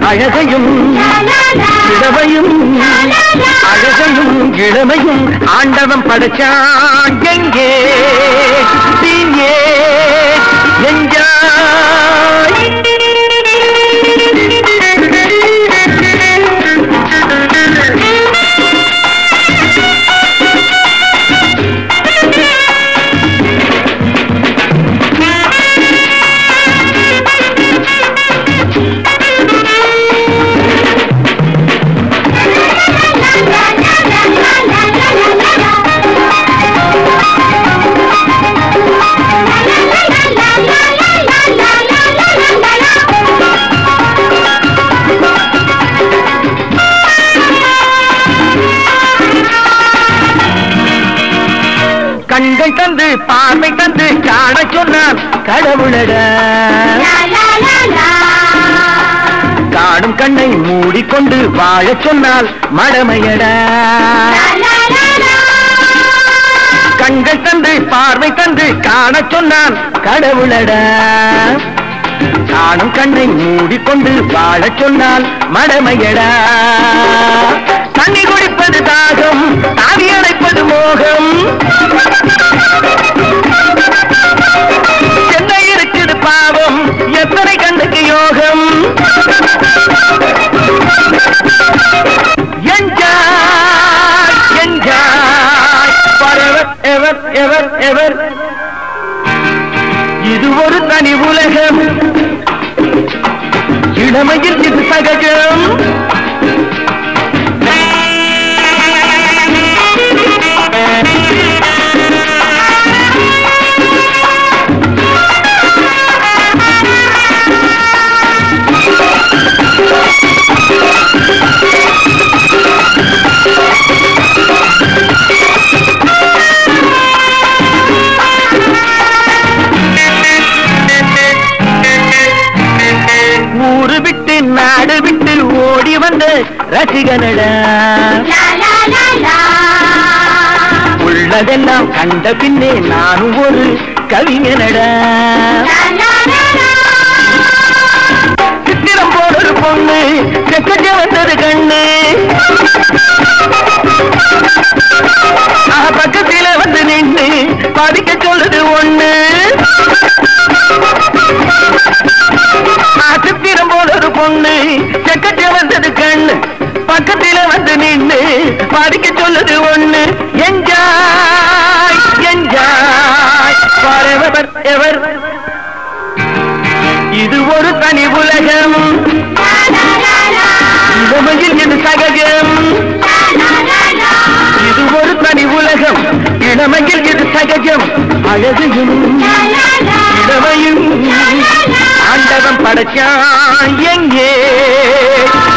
அழகையும் இளமையும் அழகையும் இளமையும் ஆண்டவன் படைச்சான் எங்கே நீயே எஞ்சாய் கண்கள் தந்து பார்வை தந்து காண சொன்னான் கடவுளட காணும் கண்ணை மூடிக்கொண்டு வாழச் சொன்னால் மடமையட கண்கள் தந்து பார்வை தந்து காண சொன்னான் கடவுளட காணும் கண்ணை மூடிக்கொண்டு வாழச் சொன்னால் மடமையடா தண்ணி குடிப்பது தாகம் தாவி அடைப்பது மோகம் என்ன இருக்குது பாவம் எத்தனை கண்ணுக்கு யோகம் enjoy enjoy forever ever ever ever இது ஒரு தனி உலகம் இளமையில் இது சகஜம் ஊரு விட்டு நாடு விட்டு ஓடி வந்த ரசிகனட உள்ளதெல்லாம் கண்ட பின்னே நானும் ஒரு கவிஞனட சித்திரம் போல ஒரு பொண்ணு செக்கச்ச வந்தது கண்ணு ஆஹா, பக்கத்தில வந்து நின்று படிக்க சொல்லுது ஒண்ணு சித்திரம் போல ஒரு பொண்ணு செக்கச்ச வந்தது கண்ணு பக்கத்தில வந்து நின்று படிக்க சொல்லுது ஒண்ணு என்ஜாய் என்ஜாய் ஃபாரெவர் எவர் இது ஒரு தனி உலகம் இளமையில் இது சகஜம் இது ஒரு தனி உலகம் இளமையில் இது சகஜம் அழகையும் இளமையும் ஆண்டவன் படைச்சான் எங்கே